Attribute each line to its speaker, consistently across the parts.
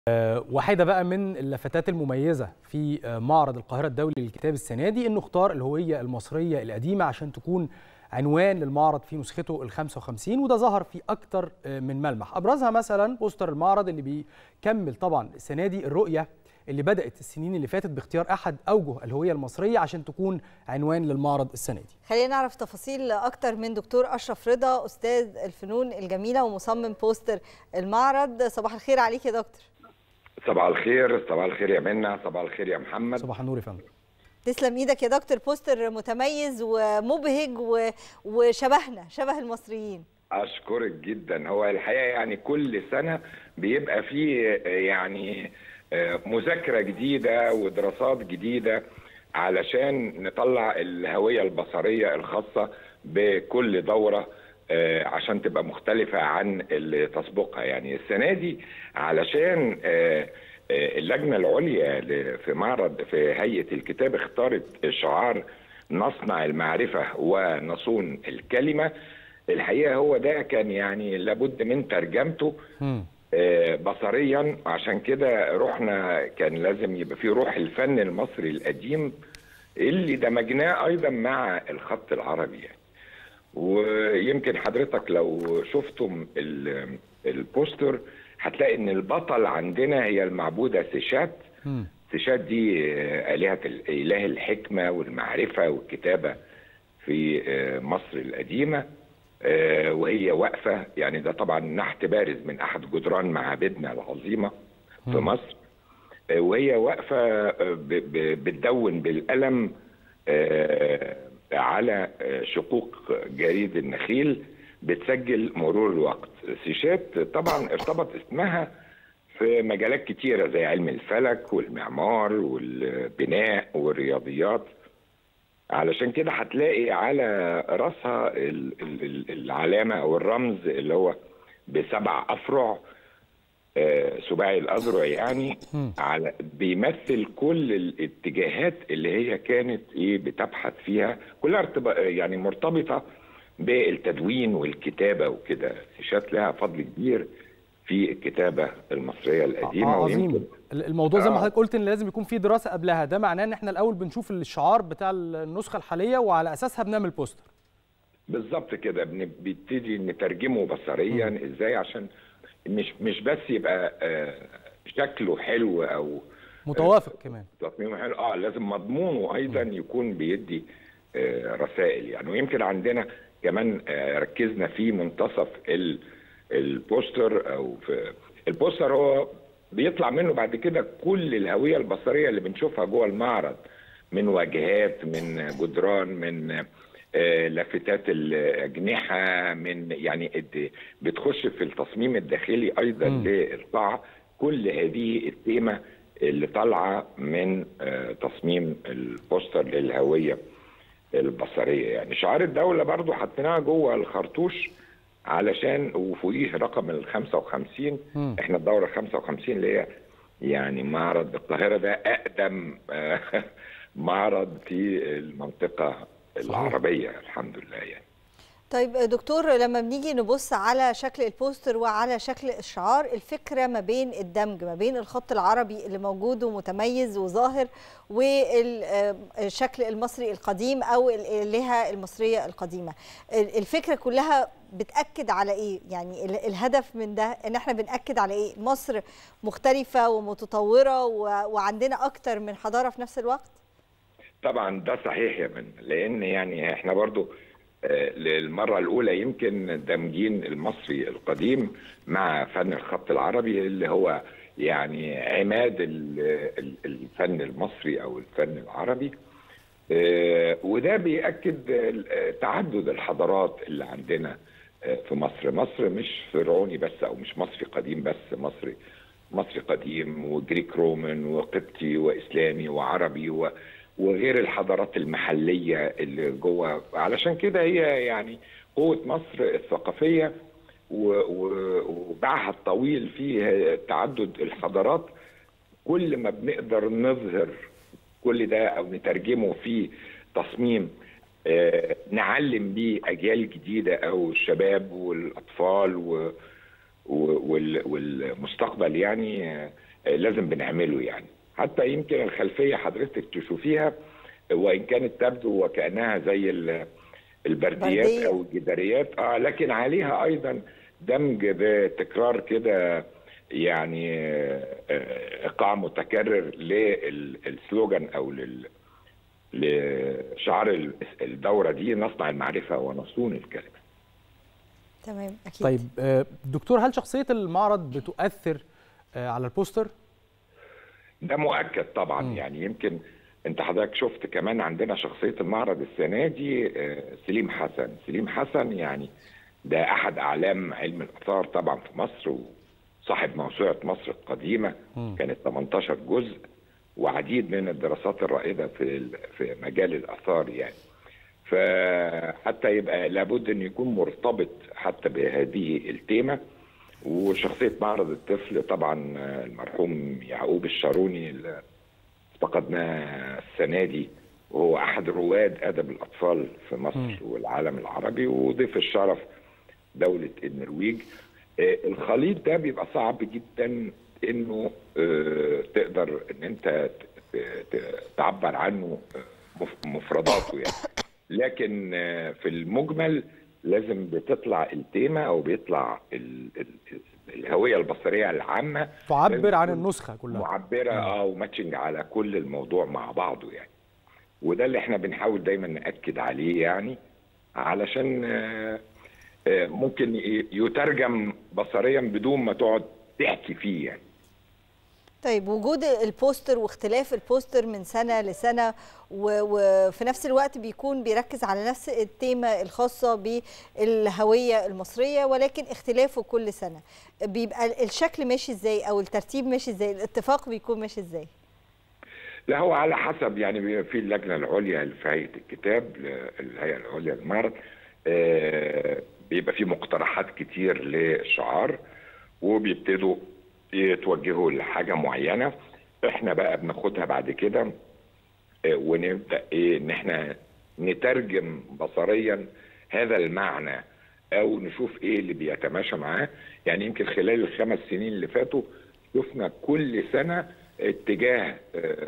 Speaker 1: واحدة بقى من اللفتات المميزة في معرض القاهرة الدولي للكتاب السنة دي إنه اختار الهوية المصرية القديمة عشان تكون عنوان للمعرض في نسخته ال 55 وده ظهر في أكتر من ملمح أبرزها مثلا بوستر المعرض اللي بيكمل طبعا السنة دي الرؤية اللي بدأت السنين اللي فاتت باختيار أحد أوجه الهوية المصرية عشان تكون عنوان للمعرض السنة دي
Speaker 2: خلينا نعرف تفاصيل أكتر من دكتور أشرف رضا أستاذ الفنون الجميلة ومصمم بوستر المعرض صباح الخير عليك يا دكتور
Speaker 3: صباح الخير صباح الخير يا منى صباح الخير يا محمد
Speaker 1: صباح النور يا فندم
Speaker 2: تسلم ايدك يا دكتور بوستر متميز ومبهج و... وشبهنا شبه المصريين
Speaker 3: اشكرك جدا هو الحقيقه يعني كل سنه بيبقى فيه يعني مذاكره جديده ودراسات جديده علشان نطلع الهويه البصريه الخاصه بكل دوره عشان تبقى مختلفه عن اللي تسبقها يعني السنه دي علشان اللجنه العليا في معرض في هيئه الكتاب اختارت شعار نصنع المعرفه ونصون الكلمه الحقيقه هو ده كان يعني لابد من ترجمته بصريا عشان كده رحنا كان لازم يبقى في روح الفن المصري القديم اللي دمجناه ايضا مع الخط العربي يعني ويمكن حضرتك لو شفتم البوستر هتلاقي ان البطل عندنا هي المعبوده سيشات سيشات دي الهه اله الحكمه والمعرفه والكتابه في مصر القديمه وهي واقفه يعني ده طبعا نحت بارز من احد جدران معابدنا العظيمه في مصر وهي واقفه بتدون بالقلم على شقوق جريد النخيل بتسجل مرور الوقت سيشات طبعا ارتبط اسمها في مجالات كتيره زي علم الفلك والمعمار والبناء والرياضيات علشان كده هتلاقي على راسها العلامه او الرمز اللي هو بسبع افرع سباعي الاذرع يعني على بيمثل كل الاتجاهات اللي هي كانت ايه بتبحث فيها كلها يعني مرتبطه بالتدوين والكتابه وكده سيشات لها فضل كبير في الكتابه المصريه القديمه
Speaker 1: آه عظيم الموضوع زي ما حضرتك قلت ان لازم يكون في دراسه قبلها ده معناه ان احنا الاول بنشوف الشعار بتاع النسخه الحاليه وعلى اساسها بنعمل بوستر
Speaker 3: بالظبط كده بنبتدي نترجمه بصريا م. ازاي عشان مش مش بس يبقى آه شكله حلو او
Speaker 1: متوافق آه كمان
Speaker 3: تصميمه حلو اه لازم مضمونه ايضا م. يكون بيدي آه رسائل يعني ويمكن عندنا كمان ركزنا في منتصف البوستر او في البوستر هو بيطلع منه بعد كده كل الهويه البصريه اللي بنشوفها جوه المعرض من واجهات من جدران من لافتات الاجنحه من يعني بتخش في التصميم الداخلي ايضا للقاعه كل هذه التيمه اللي طالعه من تصميم البوستر للهويه البصريه يعني شعار الدوله برضو حطيناها جوه الخرطوش علشان وفوقيه رقم ال 55 م. احنا الدوره 55 اللي هي يعني معرض القاهره ده اقدم معرض في المنطقه العربيه الحمد لله يعني
Speaker 2: طيب دكتور لما بنيجي نبص على شكل البوستر وعلى شكل الشعار الفكره ما بين الدمج ما بين الخط العربي اللي موجود ومتميز وظاهر والشكل المصري القديم او الالهه المصريه القديمه الفكره كلها بتاكد على ايه يعني الهدف من ده ان احنا بناكد على ايه مصر مختلفه ومتطوره وعندنا اكتر من حضاره في نفس الوقت
Speaker 3: طبعا ده صحيح يا من لان يعني احنا برضو للمرة الأولى يمكن دمجين المصري القديم مع فن الخط العربي اللي هو يعني عماد الفن المصري أو الفن العربي وده بيأكد تعدد الحضارات اللي عندنا في مصر مصر مش فرعوني بس أو مش مصري قديم بس مصري مصري قديم وجريك رومان وقبطي وإسلامي وعربي و وغير الحضارات المحليه اللي جوه علشان كده هي يعني قوه مصر الثقافيه وباعها الطويل في تعدد الحضارات كل ما بنقدر نظهر كل ده او نترجمه في تصميم نعلم بيه اجيال جديده او الشباب والاطفال والمستقبل يعني لازم بنعمله يعني حتى يمكن الخلفيه حضرتك تشوفيها وان كانت تبدو وكانها زي البرديات
Speaker 2: بردية.
Speaker 3: او الجداريات اه لكن عليها ايضا دمج بتكرار كده يعني آه، ايقاع متكرر للسلوجان او لل لشعار الدوره دي نصنع المعرفه ونصون الكلمه
Speaker 2: تمام اكيد
Speaker 1: طيب آه، دكتور هل شخصيه المعرض بتؤثر آه، على البوستر
Speaker 3: ده مؤكد طبعا
Speaker 1: مم.
Speaker 3: يعني يمكن انت حضرتك شفت كمان عندنا شخصيه المعرض السنه دي آه، سليم حسن سليم حسن يعني ده احد اعلام علم الاثار طبعا في مصر وصاحب موسوعه مصر القديمه
Speaker 1: مم.
Speaker 3: كانت 18 جزء وعديد من الدراسات الرائده في ال- في مجال الاثار يعني فحتى يبقى لابد ان يكون مرتبط حتى بهذه التيمه وشخصيه معرض الطفل طبعا آه، المرحوم يعقوب الشاروني اللي افتقدناه السنه دي وهو احد رواد ادب الاطفال في مصر
Speaker 1: مم.
Speaker 3: والعالم العربي وضيف الشرف دوله النرويج آه، الخليط ده بيبقى صعب جدا انه آه، تقدر ان انت ت- ت- تعبر عنه آه، مف- مفرداته يعني لكن آه، في المجمل لازم بتطلع التيمه او بيطلع ال- ال- الهويه البصريه العامه
Speaker 1: تعبر عن
Speaker 3: تكون
Speaker 1: النسخه كلها
Speaker 3: معبره اه وماتشنج على كل الموضوع مع بعضه يعني وده اللي احنا بنحاول دايما ناكد عليه يعني علشان آه، آه، ممكن ي- يترجم بصريا بدون ما تقعد تحكي فيه يعني
Speaker 2: طيب وجود البوستر واختلاف البوستر من سنة لسنة و- وفي نفس الوقت بيكون بيركز على نفس التيمة الخاصة بالهوية المصرية ولكن اختلافه كل سنة بيبقى الشكل ماشي ازاي او الترتيب ماشي ازاي الاتفاق بيكون ماشي ازاي
Speaker 3: لا هو على حسب يعني بيبقى في اللجنه العليا في هيئه الكتاب الهيئه العليا للمعرض آه، بيبقى في مقترحات كتير للشعار وبيبتدوا يتوجهوا لحاجه معينه احنا بقى بناخدها بعد كده آه، ونبدا ايه ان احنا نترجم بصريا هذا المعنى او نشوف ايه اللي بيتماشى معاه يعني يمكن خلال الخمس سنين اللي فاتوا شفنا كل سنه اتجاه آه،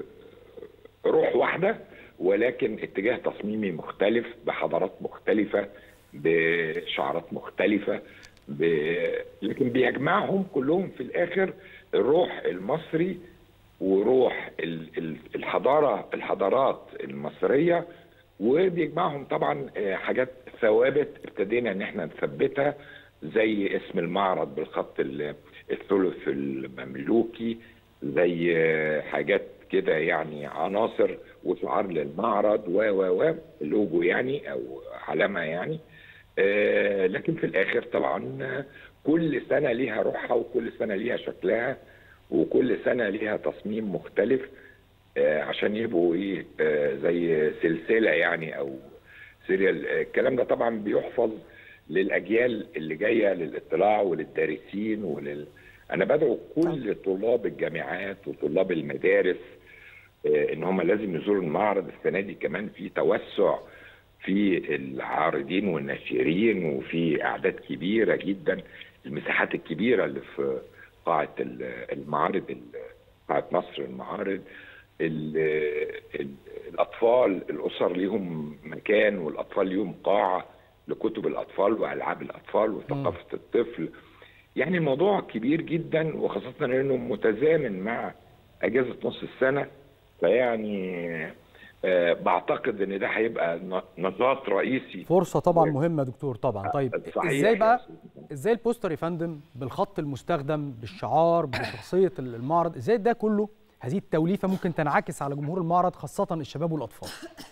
Speaker 3: روح واحده ولكن اتجاه تصميمي مختلف بحضارات مختلفه بشعارات مختلفه ب... لكن بيجمعهم كلهم في الاخر الروح المصري وروح ال- ال- الحضاره الحضارات المصريه وبيجمعهم طبعا آه، حاجات ثوابت ابتدينا ان احنا نثبتها زي اسم المعرض بالخط ال- الثلث المملوكي زي آه، حاجات كده يعني عناصر وشعار للمعرض و و و اللوجو يعني او علامه يعني آه، لكن في الاخر طبعا آه، كل سنه ليها روحها وكل سنه ليها شكلها وكل سنه ليها تصميم مختلف آه، عشان يبقوا ايه آه، زي سلسله يعني او سيريال آه، الكلام ده طبعا بيحفظ للاجيال اللي جايه للاطلاع وللدارسين ولل انا بدعو كل طلاب الجامعات وطلاب المدارس آه، ان هم لازم يزوروا المعرض السنه دي كمان في توسع في العارضين والناشرين وفي اعداد كبيره جدا المساحات الكبيره اللي في قاعه ال- المعارض ال- قاعه مصر المعارض ال- ال- الاطفال الاسر ليهم مكان والاطفال ليهم قاعه لكتب الاطفال والعاب الاطفال وثقافه الطفل يعني الموضوع كبير جدا وخاصه انه متزامن مع اجازه نص السنه فيعني آه، بعتقد ان ده هيبقى ن- نشاط رئيسي
Speaker 1: فرصه طبعا مهمه دكتور طبعا طيب
Speaker 3: صحيح
Speaker 1: ازاي
Speaker 3: يا
Speaker 1: بقى
Speaker 3: أستاذ.
Speaker 1: ازاي البوستر يا فندم بالخط المستخدم بالشعار بشخصيه المعرض ازاي ده كله هذه التوليفه ممكن تنعكس على جمهور المعرض خاصه الشباب والاطفال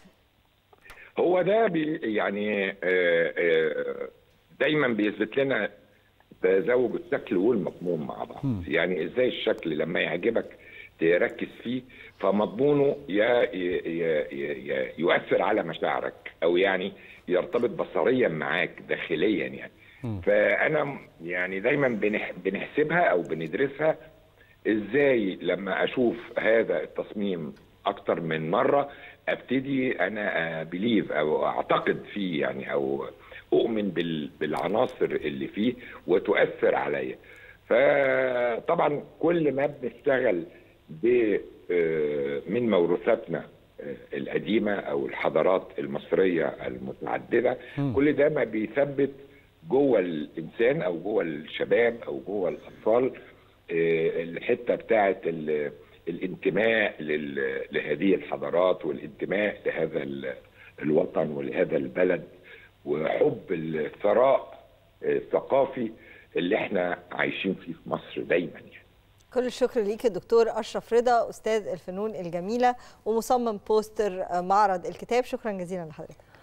Speaker 3: هو ده بي يعني آه، آه، دايما بيثبت لنا تزاوج الشكل والمضمون مع بعض
Speaker 1: مم.
Speaker 3: يعني ازاي الشكل لما يعجبك تركز فيه فمضمونه يا ي- ي- ي- يؤثر على مشاعرك او يعني يرتبط بصريا معاك داخليا يعني
Speaker 1: مم.
Speaker 3: فانا يعني دايما بنح- بنحسبها او بندرسها ازاي لما اشوف هذا التصميم اكتر من مره ابتدي انا بليف او اعتقد فيه يعني او اؤمن بال- بالعناصر اللي فيه وتؤثر عليا فطبعا كل ما بنشتغل ب من موروثاتنا القديمه او الحضارات المصريه المتعدده م. كل ده ما بيثبت جوه الانسان او جوه الشباب او جوه الاطفال الحته بتاعه الانتماء لهذه الحضارات والانتماء لهذا الوطن ولهذا البلد وحب الثراء الثقافي اللي احنا عايشين فيه في مصر دايما يعني.
Speaker 2: كل الشكر ليك الدكتور اشرف رضا استاذ الفنون الجميله ومصمم بوستر معرض الكتاب شكرا جزيلا لحضرتك